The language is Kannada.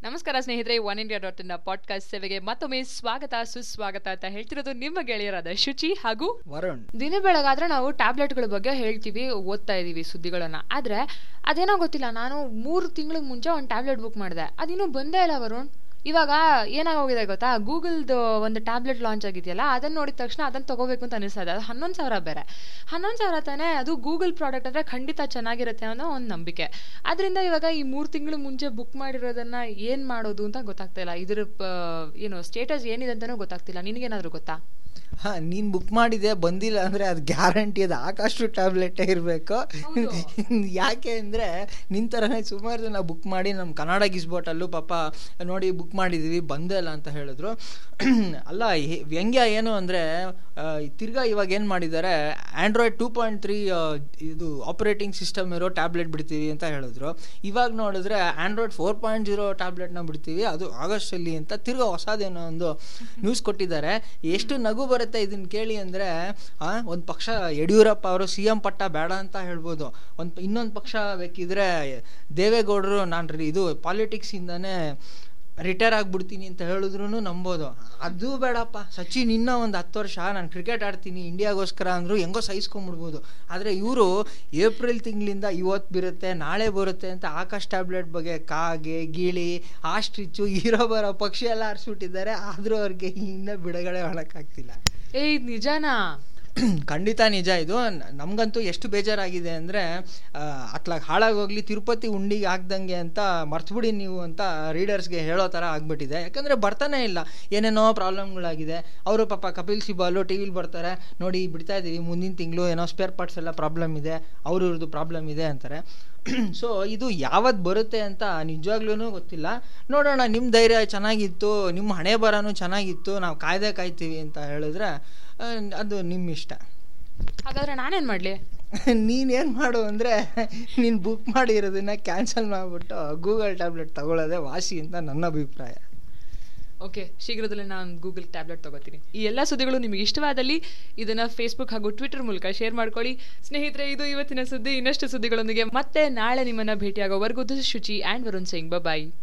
ನಮಸ್ಕಾರ ಸ್ನೇಹಿತರೆ one India dot in podcast ಸೇವೆಗೆ ಮತ್ತೊಮ್ಮೆ ಸ್ವಾಗತ ಸುಸ್ವಾಗತ ಅಂತ ಹೇಳ್ತಿರೋದು ನಿಮ್ಮ ಗೆಳೆಯರಾದ ಶುಚಿ ಹಾಗೂ ವರುಣ್ ದಿನ ಬೆಳಗಾದ್ರೆ ನಾವು ಟ್ಯಾಬ್ಲೆಟ್ಗಳ ಬಗ್ಗೆ ಹೇಳ್ತೀವಿ ಓದ್ತಾ ಇದೀವಿ ಸುದ್ದಿಗಳನ್ನ ಆದ್ರೆ ಅದೇನೋ ಗೊತ್ತಿಲ್ಲ ನಾನು ಮೂರು ತಿಂಗಳ ಮುಂಚೆ ಒಂದು ಟ್ಯಾಬ್ಲೆಟ್ ಬುಕ್ ಮಾಡಿದೆ ಅದಿನ್ನೂ ಬಂದೇ ಇಲ್ಲ ವರುಣ್ ಇವಾಗ ಏನಾಗೋಗಿದೆ ಗೊತ್ತಾ ಗೂಗಲ್ದು ಒಂದು ಟ್ಯಾಬ್ಲೆಟ್ ಲಾಂಚ್ ಆಗಿದೆಯಲ್ಲ ಅದನ್ನ ನೋಡಿದ ತಕ್ಷಣ ಅದನ್ನ ತಗೋಬೇಕು ಅಂತ ಅನಿಸ್ತಾ ಇದೆ ಅದು ಹನ್ನೊಂದು ಸಾವಿರ ಬೇರೆ ಹನ್ನೊಂದು ಸಾವಿರ ತಾನೇ ಅದು ಗೂಗಲ್ ಪ್ರಾಡಕ್ಟ್ ಅಂದರೆ ಖಂಡಿತ ಚೆನ್ನಾಗಿರುತ್ತೆ ಅನ್ನೋ ಒಂದು ನಂಬಿಕೆ ಅದರಿಂದ ಇವಾಗ ಈ ಮೂರು ತಿಂಗಳು ಮುಂಚೆ ಬುಕ್ ಮಾಡಿರೋದನ್ನ ಏನು ಮಾಡೋದು ಅಂತ ಗೊತ್ತಾಗ್ತಾ ಇಲ್ಲ ಇದ್ರ ಪ- ಏನು ಸ್ಟೇಟಸ್ ಏನಿದೆ ಅಂತಲೂ ಗೊತ್ತಾಗ್ತಿಲ್ಲ ನಿನಗೇನಾದರೂ ಗೊತ್ತಾ ಹಾ ನೀನ್ ಬುಕ್ ಮಾಡಿದೆ ಬಂದಿಲ್ಲ ಅಂದ್ರೆ ಅದು ಗ್ಯಾರಂಟಿ ಅದು ಆಕಾಶು ಟ್ಯಾಬ್ಲೆಟ್ ಇರಬೇಕು ಹೌದು. ಯಾಕೆ ಅಂದ್ರೆ ನಿನ್ ತರನೇ ಸುಮಾರು ಜನ ಬುಕ್ ಮಾಡಿ ನಮ್ಮ ಕನ್ನಡ ಗಿಸ್ಬೋಟಲ್ಲೂ ಪಾಪ ನೋಡಿ ಬುಕ್ ಮಾಡಿದೀವಿ ಬಂದೇ ಇಲ್ಲ ಅಂತ ಹೇಳಿದ್ರು ಅಲ್ಲ ಹೆ- ವ್ಯಂಗ್ಯ ಏನು ಅಂದ್ರೆ ಆ, ತಿರ್ಗಾ ಇವಾಗ ಏನು ಮಾಡಿದ್ದಾರೆ ಆಂಡ್ರಾಯ್ಡ್ ಟೂ ಪಾಯಿಂಟ್ ತ್ರೀ ಇದು ಆಪರೇಟಿಂಗ್ ಸಿಸ್ಟಮ್ ಇರೋ ಟ್ಯಾಬ್ಲೆಟ್ ಬಿಡ್ತೀವಿ ಅಂತ ಹೇಳಿದ್ರು ಇವಾಗ ನೋಡಿದ್ರೆ ಆಂಡ್ರಾಯ್ಡ್ ಫೋರ್ ಪಾಯಿಂಟ್ ಜೀರೋ ಟ್ಯಾಬ್ಲೆಟ್ನ ಬಿಡ್ತೀವಿ ಅದು ಆಗಸ್ಟಲ್ಲಿ ಅಂತ ತಿರ್ಗಾ ಹೊಸದೇನೋ ಒಂದು ನ್ಯೂಸ್ ಕೊಟ್ಟಿದ್ದಾರೆ ಎಷ್ಟು ನಗು ಬರುತ್ತೆ ಇದನ್ನ ಕೇಳಿ ಅಂದರೆ ಒಂದು ಪಕ್ಷ ಯಡಿಯೂರಪ್ಪ ಅವರು ಸಿ ಎಂ ಪಟ್ಟ ಬೇಡ ಅಂತ ಹೇಳ್ಬೋದು ಒಂದು ಇನ್ನೊಂದು ಪಕ್ಷ ಬೇಕಿದ್ರೆ ದೇವೇಗೌಡರು ನಾನು ಇದು ಪಾಲಿಟಿಕ್ಸಿಂದನೇ ರಿಟೈರ್ ಆಗ್ಬಿಡ್ತೀನಿ ಅಂತ ಹೇಳಿದ್ರು ನಂಬೋದು ಅದು ಬೇಡಪ್ಪ ಸಚಿನ್ ಇನ್ನೂ ಒಂದು ಹತ್ತು ವರ್ಷ ನಾನು ಕ್ರಿಕೆಟ್ ಆಡ್ತೀನಿ ಇಂಡಿಯಾಗೋಸ್ಕರ ಅಂದರು ಹೆಂಗೋ ಸಹಿಸ್ಕೊಂಬಿಡ್ಬೋದು ಆದರೆ ಇವರು ಏಪ್ರಿಲ್ ತಿಂಗಳಿಂದ ಇವತ್ತು ಬರುತ್ತೆ ನಾಳೆ ಬರುತ್ತೆ ಅಂತ ಆಕಾಶ್ ಟ್ಯಾಬ್ಲೆಟ್ ಬಗ್ಗೆ ಕಾಗೆ ಗಿಳಿ ಆಸ್ಟ್ರಿಚ್ಚು ಹೀರೋ ಬರೋ ಪಕ್ಷಿ ಎಲ್ಲ ಆರಿಸ್ಬಿಟ್ಟಿದ್ದಾರೆ ಆದರೂ ಅವ್ರಿಗೆ ಇನ್ನೂ ಬಿಡುಗಡೆ ಮಾಡೋಕ್ಕಾಗ್ತಿಲ್ಲ ಏ ಇದು ನಿಜಾನಾ ಖಂಡಿತ ನಿಜ ಇದು ನ- ನಮ್ಗಂತೂ ಎಷ್ಟು ಬೇಜಾರಾಗಿದೆ ಅಂದರೆ ಅತ್ಲಾಗ ಹಾಳಾಗೋಗ್ಲಿ ತಿರುಪತಿ ಉಂಡಿಗೆ ಹಾಕ್ದಂಗೆ ಅಂತ ಮರ್ತ್ಬಿಡಿ ನೀವು ಅಂತ ರೀಡರ್ಸ್ಗೆ ಹೇಳೋ ಥರ ಆಗ್ಬಿಟ್ಟಿದೆ ಯಾಕಂದರೆ ಬರ್ತಾನೆ ಇಲ್ಲ ಏನೇನೋ ಪ್ರಾಬ್ಲಮ್ಗಳಾಗಿದೆ ಅವರು ಪಾಪ ಕಪಿಲ್ ಸಿಬಾಲು ಟಿ ವಿಲಿ ಬರ್ತಾರೆ ನೋಡಿ ಬಿಡ್ತಾ ಇದ್ದೀವಿ ಮುಂದಿನ ತಿಂಗಳು ಏನೋ ಸ್ಪೇರ್ ಪಾರ್ಟ್ಸ್ ಎಲ್ಲ ಪ್ರಾಬ್ಲಮ್ ಇದೆ ಅವ್ರವ್ರದ್ದು ಪ್ರಾಬ್ಲಮ್ ಇದೆ ಅಂತಾರೆ ಸೊ ಇದು ಯಾವತ್ತು ಬರುತ್ತೆ ಅಂತ ನಿಜವಾಗ್ಲೂ ಗೊತ್ತಿಲ್ಲ ನೋಡೋಣ ನಿಮ್ಮ ಧೈರ್ಯ ಚೆನ್ನಾಗಿತ್ತು ನಿಮ್ಮ ಹಣೆ ಬರನೂ ಚೆನ್ನಾಗಿತ್ತು ನಾವು ಕಾಯ್ದೆ ಕಾಯ್ತೀವಿ ಅಂತ ಹೇಳಿದ್ರೆ ಆ, ಅದು ನಿಮ್ಮ ಇಷ್ಟ ಹಾಗಾದ್ರೆ ನಾನೇನು ಮಾಡಲಿ ನೀನೇನು ಮಾಡು ಅಂದರೆ ನೀನು ಬುಕ್ ಮಾಡಿರೋದನ್ನ ಕ್ಯಾನ್ಸಲ್ ಮಾಡಿಬಿಟ್ಟು ಗೂಗಲ್ ಟ್ಯಾಬ್ಲೆಟ್ ತಗೊಳ್ಳೋದೇ ವಾಸಿ ಅಂತ ನನ್ನ ಅಭಿಪ್ರಾಯ ಓಕೆ ಶೀಘ್ರದಲ್ಲೇ ನಾನು ಗೂಗಲ್ ಟ್ಯಾಬ್ಲೆಟ್ ತಗೋತೀನಿ ಈ ಎಲ್ಲ ಸುದ್ದಿಗಳು ನಿಮಗೆ ಇಷ್ಟವಾದಲ್ಲಿ ಇದನ್ನ ಫೇಸ್ಬುಕ್ ಹಾಗೂ ಟ್ವಿಟರ್ ಮೂಲಕ ಶೇರ್ ಮಾಡ್ಕೊಳ್ಳಿ ಸ್ನೇಹಿತರೆ ಇದು ಇವತ್ತಿನ ಸುದ್ದಿ ಇನ್ನಷ್ಟು ಸುದ್ದಿಗಳೊಂದಿಗೆ ಮತ್ತೆ ನಾಳೆ ನಿಮ್ಮನ್ನ ಭೇಟಿಯಾಗೋವರೆಗೂ this Shuchi and Varun Singh bye